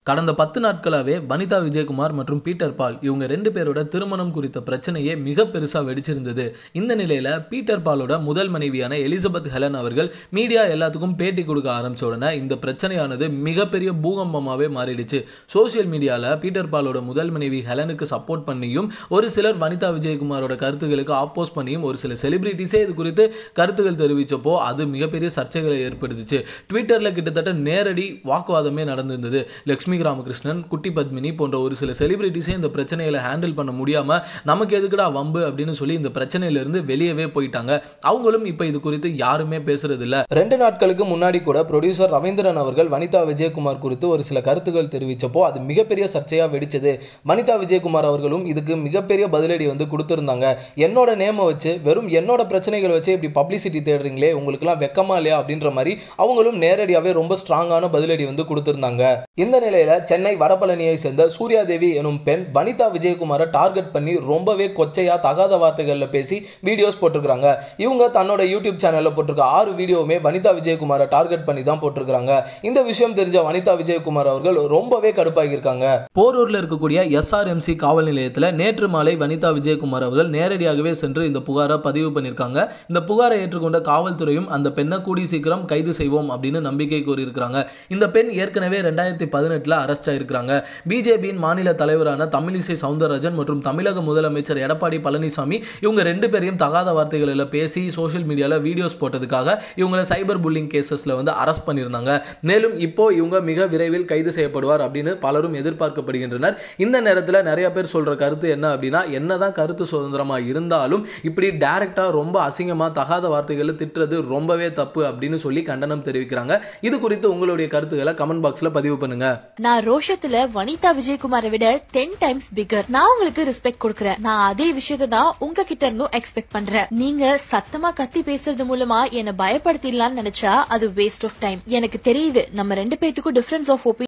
கடந்த பத்து நாட்களாகவே வனிதா விஜயகுமார் மற்றும் பீட்டர் பால் இவங்க ரெண்டு பேரோட திருமணம் குறித்த பிரச்சனையே மிக பெருசாக வெடிச்சிருந்தது இந்த நிலையில் பீட்டர் பாலோட முதல் மனைவியான எலிசபெத் ஹெலன் அவர்கள் மீடியா எல்லாத்துக்கும் பேட்டி கொடுக்க ஆரம்பிச்ச உடனே இந்த பிரச்சனையானது மிகப்பெரிய பூகம்பமாகவே மாறிடுச்சு சோஷியல் மீடியாவில் பீட்டர் பாலோட முதல் மனைவி ஹெலனுக்கு சப்போர்ட் பண்ணியும் ஒரு சிலர் வனிதா விஜயகுமாரோட கருத்துக்களுக்கு ஆப்போஸ் பண்ணியும் ஒரு சில செலிபிரிட்டிஸே இது குறித்து கருத்துக்கள் தெரிவித்தப்போ அது மிகப்பெரிய சர்ச்சைகளை ஏற்படுத்துச்சு ட்விட்டரில் கிட்டத்தட்ட நேரடி வாக்குவாதமே நடந்திருந்தது லக்ஷ்மி லட்சுமி ராமகிருஷ்ணன் குட்டி பத்மினி போன்ற ஒரு சில செலிபிரிட்டிஸே இந்த பிரச்சனைகளை ஹேண்டில் பண்ண முடியாமல் நமக்கு எதுக்குடா வம்பு அப்படின்னு சொல்லி இந்த பிரச்சனையிலிருந்து வெளியவே போயிட்டாங்க அவங்களும் இப்போ இது குறித்து யாருமே பேசுறது இல்ல ரெண்டு நாட்களுக்கு முன்னாடி கூட ப்ரொடியூசர் ரவீந்திரன் அவர்கள் வனிதா விஜயகுமார் குறித்து ஒரு சில கருத்துக்கள் தெரிவித்தப்போ அது மிகப்பெரிய சர்ச்சையாக வெடிச்சது வனிதா விஜயகுமார் அவர்களும் இதுக்கு மிகப்பெரிய பதிலடி வந்து கொடுத்துருந்தாங்க என்னோட நேமை வச்சு வெறும் என்னோட பிரச்சனைகள் வச்சு இப்படி பப்ளிசிட்டி தேடுறீங்களே உங்களுக்குலாம் வெக்கமா இல்லையா அப்படின்ற மாதிரி அவங்களும் நேரடியாகவே ரொம்ப ஸ்ட்ராங்கான பதிலடி வந்து கொடுத்துருந்தாங்க இந்த நிலையில சென்னை வடபழனியை சேர்ந்த சூர்யாதேவி எனும் பெண் வனிதா விஜயகுமாரை டார்கெட் பண்ணி ரொம்பவே கொச்சையா தகாத வார்த்தைகளில் பேசி வீடியோஸ் போட்டிருக்காங்க இவங்க தன்னோட யூடியூப் சேனலில் போட்டிருக்க ஆறு வீடியோவுமே வனிதா விஜயகுமாரை டார்கெட் பண்ணி தான் போட்டிருக்காங்க இந்த விஷயம் தெரிஞ்ச வனிதா விஜயகுமார் அவர்கள் ரொம்பவே கடுப்பாகியிருக்காங்க போரூரில் இருக்கக்கூடிய எஸ்ஆர்எம்சி காவல் நிலையத்தில் நேற்று மாலை வனிதா விஜயகுமார் அவர்கள் நேரடியாகவே சென்று இந்த புகாரை பதிவு பண்ணியிருக்காங்க இந்த புகாரை ஏற்றுக்கொண்ட காவல்துறையும் அந்த பெண்ணை கூடி சீக்கிரம் கைது செய்வோம் அப்படின்னு நம்பிக்கை கூறியிருக்கிறாங்க இந்த பெண் ஏற்கனவே ரெண்டாயிரத்தி பதினெட்டில் அரெஸ்ட் ஆயிருக்கிறாங்க பிஜேபியின் மாநில தலைவரான தமிழிசை சவுந்தரராஜன் மற்றும் தமிழக முதலமைச்சர் எடப்பாடி பழனிசாமி இவங்க ரெண்டு பேரையும் தகாத வார்த்தைகளில் பேசி சோஷியல் மீடியாவில் வீடியோஸ் போட்டதுக்காக இவங்களை சைபர் புல்லிங் கேசஸில் வந்து அரெஸ்ட் பண்ணியிருந்தாங்க மேலும் இப்போ இவங்க மிக விரைவில் கைது செய்யப்படுவார் அப்படின்னு பலரும் எதிர்பார்க்கப்படுகின்றனர் இந்த நேரத்தில் நிறைய பேர் சொல்ற கருத்து என்ன அப்படின்னா என்னதான் கருத்து சுதந்திரமாக இருந்தாலும் இப்படி டைரக்டாக ரொம்ப அசிங்கமாக தகாத வார்த்தைகளை திட்டுறது ரொம்பவே தப்பு அப்படின்னு சொல்லி கண்டனம் தெரிவிக்கிறாங்க இது குறித்து உங்களுடைய கருத்துக்களை கமெண்ட் பாக்ஸில் பதிவு பண்ணுங்க நான் ரோஷத்துல வனிதா விஜயகுமாரை விட டென் டைம்ஸ் பிகர் நான் உங்களுக்கு ரெஸ்பெக்ட் கொடுக்கறேன் நான் அதே விஷயத்தை தான் உங்ககிட்ட இருந்தும் எக்ஸ்பெக்ட் பண்றேன் நீங்க சத்தமா கத்தி பேசுறது மூலமா என்ன பயப்படுத்திடலாம்னு நினைச்சா அது வேஸ்ட் ஆஃப் டைம் எனக்கு தெரியுது நம்ம ரெண்டு பேத்துக்கும் டிஃபரன்ஸ் ஆஃப்